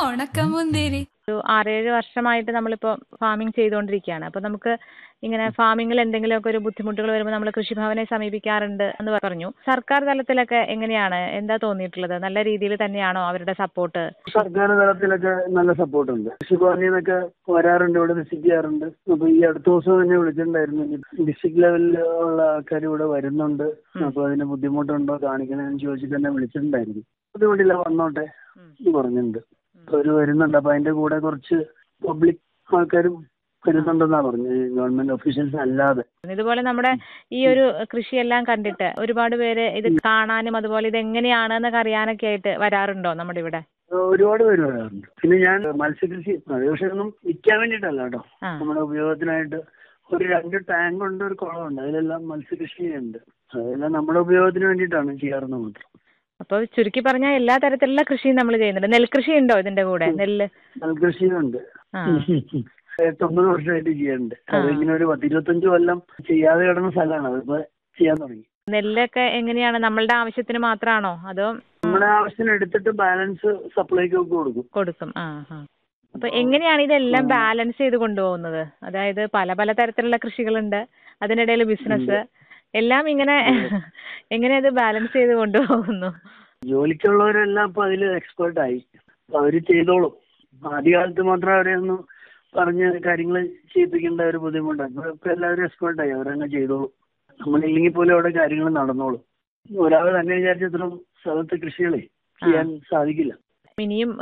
ഉണക്കമുന്തിരി ഒരു ആറേഴ് വർഷമായിട്ട് നമ്മളിപ്പോൾ ഫാമിംഗ് ചെയ്തുകൊണ്ടിരിക്കുകയാണ് അപ്പോൾ നമുക്ക് ഇങ്ങനെ ഫാമിങ്ങിൽ എന്തെങ്കിലുമൊക്കെ ഒരു ബുദ്ധിമുട്ടുകൾ വരുമ്പോൾ നമ്മൾ കൃഷിഭവനെ സമീപിക്കാറുണ്ട് എന്ന് പറഞ്ഞു സർക്കാർ തലത്തിലൊക്കെ എങ്ങനെയാണ് എന്താ തോന്നിയിട്ടുള്ളത് നല്ല രീതിയിൽ തന്നെയാണോ അവരുടെ സപ്പോർട്ട് സർക്കാർ തലത്തിലൊക്കെ നല്ല സപ്പോർട്ടുണ്ട് കൃഷിഭവനിൽ നിന്നൊക്കെ വരാറുണ്ട് ഇവിടെ വിസിറ്റ് ചെയ്യാറുണ്ട് അപ്പൊ ഈ അടുത്ത ദിവസം തന്നെ വിളിച്ചിട്ടുണ്ടായിരുന്നു ഡിസ്ട്രിക്ട് ലെവലിൽ ഉള്ള ആൾക്കാർ ഇവിടെ വരുന്നുണ്ട് അപ്പൊ അതിന് ബുദ്ധിമുട്ടുണ്ടോ കാണിക്കണമെന്ന് ചോദിച്ചിട്ട് തന്നെ വിളിച്ചിട്ടുണ്ടായിരുന്നു ബുദ്ധിമുട്ടില്ല വന്നോട്ടെ എന്ന് പറഞ്ഞിട്ടുണ്ട് അപ്പൊ അവര് വരുന്നുണ്ട് അപ്പൊ അതിന്റെ കൂടെ കുറച്ച് പബ്ലിക് ആൾക്കാരും വരുന്നുണ്ടെന്നാ പറഞ്ഞത് ഗവൺമെന്റ് ഒഫീഷ്യൽസ് അല്ലാതെ ഇതുപോലെ നമ്മുടെ ഈ ഒരു കൃഷിയെല്ലാം കണ്ടിട്ട് ഒരുപാട് പേര് ഇത് കാണാനും അതുപോലെ ഇത് എങ്ങനെയാണെന്നൊക്കെ അറിയാനൊക്കെ ആയിട്ട് വരാറുണ്ടോ നമ്മുടെ ഇവിടെ ഒരുപാട് പേര് വരാറുണ്ട് പിന്നെ ഞാൻ മത്സ്യകൃഷി അത് പക്ഷെ ഒന്നും വിൽക്കാൻ വേണ്ടിയിട്ടല്ല കേട്ടോ ആ. നമ്മുടെ ഉപയോഗത്തിനായിട്ട് ഒരു രണ്ട് ടാങ്ക് ഉണ്ട് ഒരു കുളമുണ്ട് അതിലെല്ലാം മത്സ്യകൃഷി ഉണ്ട് അതെല്ലാം നമ്മുടെ ഉപയോഗത്തിന് വേണ്ടിയിട്ടാണ് ചെയ്യാറുള്ളത് മാത്രം അപ്പോൾ ചുരുക്കി പറഞ്ഞാൽ എല്ലാ തരത്തിലുള്ള കൃഷിയും നമ്മൾ ചെയ്യുന്നുണ്ട് നെൽകൃഷി ഉണ്ടോ ഇതിന്റെ കൂടെ നെല്ല് നെൽകൃഷിയുണ്ട് ആ എട്ടൊമ്പത് വർഷമായിട്ട് ചെയ്യുന്നുണ്ട് അതിങ്ങനെ ഒരു പത്തിരുപത്തഞ്ച് കൊല്ലം ചെയ്യാതെ കിടന്ന സ്ഥലമാണ് അതിപ്പോ ചെയ്യാൻ തുടങ്ങി നെല്ലൊക്കെ എങ്ങനെയാണ് നമ്മളുടെ ആവശ്യത്തിന് മാത്രമാണോ അതോ നമ്മുടെ ആവശ്യത്തിന് എടുത്തിട്ട് ബാലൻസ് സപ്ലൈക്ക് ഒക്കെ കൊടുക്കും കൊടുക്കും ആ ആ അപ്പൊ എങ്ങനെയാണ് ഇതെല്ലാം ബാലൻസ് ചെയ്ത് കൊണ്ടുപോകുന്നത് അതായത് പല പല തരത്തിലുള്ള കൃഷികളുണ്ട് അതിനിടയിൽ ബിസിനസ് എല്ലാം ഇങ്ങനെ എങ്ങനെ അത് ബാലൻസ് ചെയ്ത് കൊണ്ടുപോകുന്നു ജോലിക്കുള്ളവരെല്ലാം ഇപ്പൊ അതിൽ എക്സ്പേർട്ട് ആയി അപ്പൊ അവര് ചെയ്തോളും ആദ്യകാലത്ത് മാത്രം അവരെ ഒന്ന് പറഞ്ഞ് കാര്യങ്ങൾ ചെയ്യിപ്പിക്കേണ്ട ഒരു ബുദ്ധിമുട്ടാണ് ഇപ്പൊ ഇപ്പൊ എല്ലാവരും എക്സ്പേർട്ട് ആയി അവരങ്ങ് ചെയ്തോളും നമ്മളില്ലെങ്കിൽ പോലും അവിടെ കാര്യങ്ങൾ നടന്നോളും ഒരാൾ തന്നെ വിചാരിച്ച ഇത്രയും സ്ഥലത്ത് കൃഷികളെ ചെയ്യാൻ സാധിക്കില്ല ഇനിയും